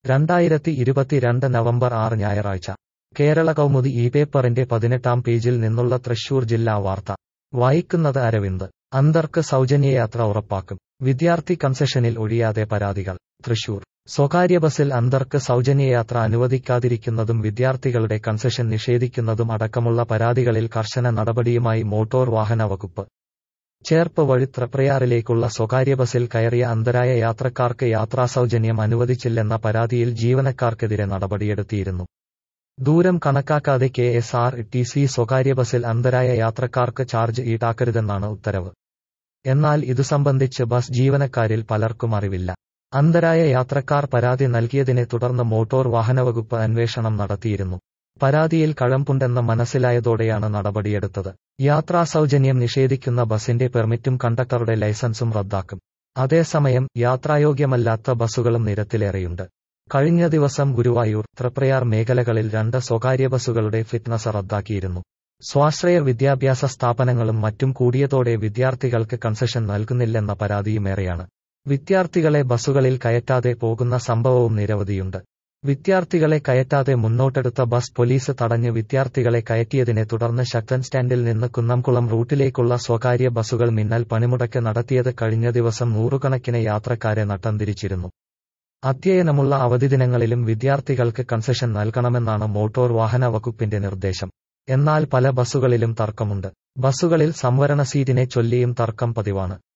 രണ്ടായിരത്തി ഇരുപത്തിരണ്ട് നവംബർ ആറ് ഞായറാഴ്ച കേരള കൗമുദി ഈ പേപ്പറിന്റെ പതിനെട്ടാം പേജിൽ നിന്നുള്ള തൃശൂർ ജില്ലാ വാർത്ത വായിക്കുന്നത് അരവിന്ദ് അന്തർക്ക് സൗജന്യയാത്ര ഉറപ്പാക്കും വിദ്യാർത്ഥി കൺസെഷനിൽ ഒഴിയാതെ പരാതികൾ തൃശൂർ സ്വകാര്യ ബസിൽ അന്തർക്ക് സൗജന്യയാത്ര അനുവദിക്കാതിരിക്കുന്നതും വിദ്യാർത്ഥികളുടെ കൺസെഷൻ നിഷേധിക്കുന്നതും അടക്കമുള്ള പരാതികളിൽ കർശന നടപടിയുമായി മോട്ടോർ വാഹന വകുപ്പ് ചേർപ്പ് വഴി തൃപ്രയാറിലേക്കുള്ള സ്വകാര്യ ബസിൽ കയറിയ അന്തരായ യാത്രക്കാർക്ക് യാത്രാസൗജന്യം അനുവദിച്ചില്ലെന്ന പരാതിയിൽ ജീവനക്കാർക്കെതിരെ നടപടിയെടുത്തിയിരുന്നു ദൂരം കണക്കാക്കാതെ K S R T C സ്വകാര്യ ബസിൽ അന്തരായ യാത്രക്കാർക്ക് ചാർജ് ഈടാക്കരുതെന്നാണ് ഉത്തരവ് എന്നാൽ ഇതു സംബന്ധിച്ച് ബസ് ജീവനക്കാരിൽ പലർക്കും അറിവില്ല അന്തരായ യാത്രക്കാർ പരാതി നൽകിയതിനെ തുടർന്ന് മോട്ടോർ വാഹനവകുപ്പ് അന്വേഷണം നടത്തിയിരുന്നു പരാതിയിൽ കഴമ്പുണ്ടെന്ന് മനസ്സിലായതോടെയാണ് നടപടിയെടുത്തത് യാത്രാ സൗജന്യം നിഷേധിക്കുന്ന ബസിന്റെ പെർമിറ്റും കണ്ടക്ടറുടെ ലൈസൻസും റദ്ദാക്കും അതേസമയം യാത്രായോഗ്യമല്ലാത്ത ബസുകളും നിരത്തിലേറെയുണ്ട് കഴിഞ്ഞ ദിവസം ഗുരുവായൂർ തൃപ്രയാർ മേഖലകളിൽ രണ്ട് സ്വകാര്യ ബസുകളുടെ ഫിറ്റ്നസ് റദ്ദാക്കിയിരുന്നു സ്വാശ്രയ വിദ്യാഭ്യാസ സ്ഥാപനങ്ങളും മറ്റും കൂടിയതോടെ വിദ്യാർത്ഥികൾക്ക് കൺസെഷൻ നൽകുന്നില്ലെന്ന പരാതിയുമേറെയാണ് വിദ്യാർത്ഥികളെ ബസുകളിൽ കയറ്റാതെ പോകുന്ന സംഭവവും നിരവധിയുണ്ട് വിദ്യാർത്ഥികളെ കയറ്റാതെ മുന്നോട്ടെടുത്ത ബസ് പോലീസ് തടഞ്ഞ് വിദ്യാർത്ഥികളെ കയറ്റിയതിനെ തുടർന്ന് ശക്തൻ സ്റ്റാൻഡിൽ നിന്ന് കുന്നംകുളം റൂട്ടിലേക്കുള്ള സ്വകാര്യ ബസുകൾ മിന്നൽ പണിമുടക്ക് നടത്തിയത് കഴിഞ്ഞ ദിവസം നൂറുകണക്കിന് യാത്രക്കാരെ നട്ടം തിരിച്ചിരുന്നു അധ്യയനമുള്ള അവധി ദിനങ്ങളിലും വിദ്യാർത്ഥികൾക്ക് കൺസെഷൻ നൽകണമെന്നാണ് മോട്ടോർ വാഹന വകുപ്പിന്റെ നിർദ്ദേശം എന്നാൽ പല ബസുകളിലും തർക്കമുണ്ട് ബസുകളിൽ സംവരണ സീറ്റിനെ ചൊല്ലിയും തർക്കം പതിവാണ്